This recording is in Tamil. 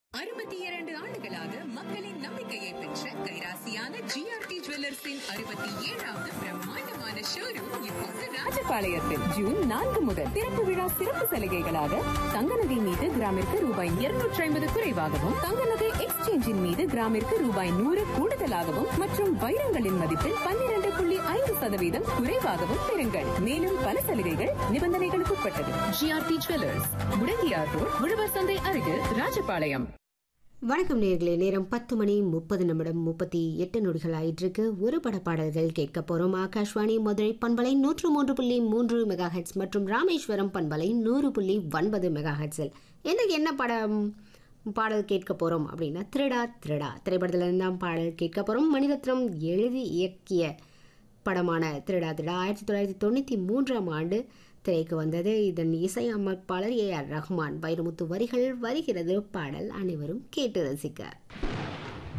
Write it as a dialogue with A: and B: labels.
A: அறுபத்தி இரண்டு ஆண்டுகளாக மக்களின் நம்பிக்கையை பெற்ற கைராசியான ஜிஆர்டி ஜுவல்லர்ஸின் அறுபத்தி ஏழாவது பிரம்மாண்டமான ஷோரூம் இப்போது ராஜபாளையத்தில் ஜூன் நான்கு முதல் திறப்பு விழா சிறப்பு சலுகைகளாக தங்க நகை மீது கிராமிற்கு ரூபாய் இருநூற்றி ஐம்பது குறைவாகவும் தங்க நகை எக்ஸ்சேஞ்சின் மீது கிராமிற்கு ரூபாய் நூறு கூடுதலாகவும் மற்றும் வைரங்களின் மதிப்பில் பன்னிரண்டு புள்ளி ஐந்து சதவீதம் குறைவாகவும் பெறுங்கள் மேலும் பல சலுகைகள் நிபந்தனைகளுக்கு உட்பட்டது ஜிஆர்டி ஜுவல்லர்ஸ் முடங்கியார் ரோட் உழவர் சந்தை அருகில் ராஜபாளையம்
B: வணக்கம் நேர்களே நேரம் பத்து மணி முப்பது நிமிடம் முப்பத்தி எட்டு நொடிகள் ஆயிட்டிருக்கு ஒரு பட பாடல்கள் கேட்க போகிறோம் ஆகாஷ்வாணி மதுரை பண்பலை நூற்று மூன்று புள்ளி மூன்று மெகா ஹெட்ஸ் மற்றும் ராமேஸ்வரம் பண்பலை நூறு புள்ளி ஒன்பது மெகா ஹெட்ஸில் எனக்கு என்ன படம் பாடல் கேட்க போகிறோம் அப்படின்னா திருடா திருடா திரைப்படத்தில் இருந்தால் பாடல் கேட்க போகிறோம் மணிரத்னம் எழுதி இயக்கிய படமான திருடா திருடா ஆயிரத்தி தொள்ளாயிரத்தி தொண்ணூற்றி மூன்றாம் ஆண்டு திரைக்கு வந்தது இதன் இசை அமைப்பாளர் ஏ ஆர் ரஹ்மான் வைரமுத்து வரிகள் வருகிறது பாடல் அனைவரும் கேட்டு ரசிக்க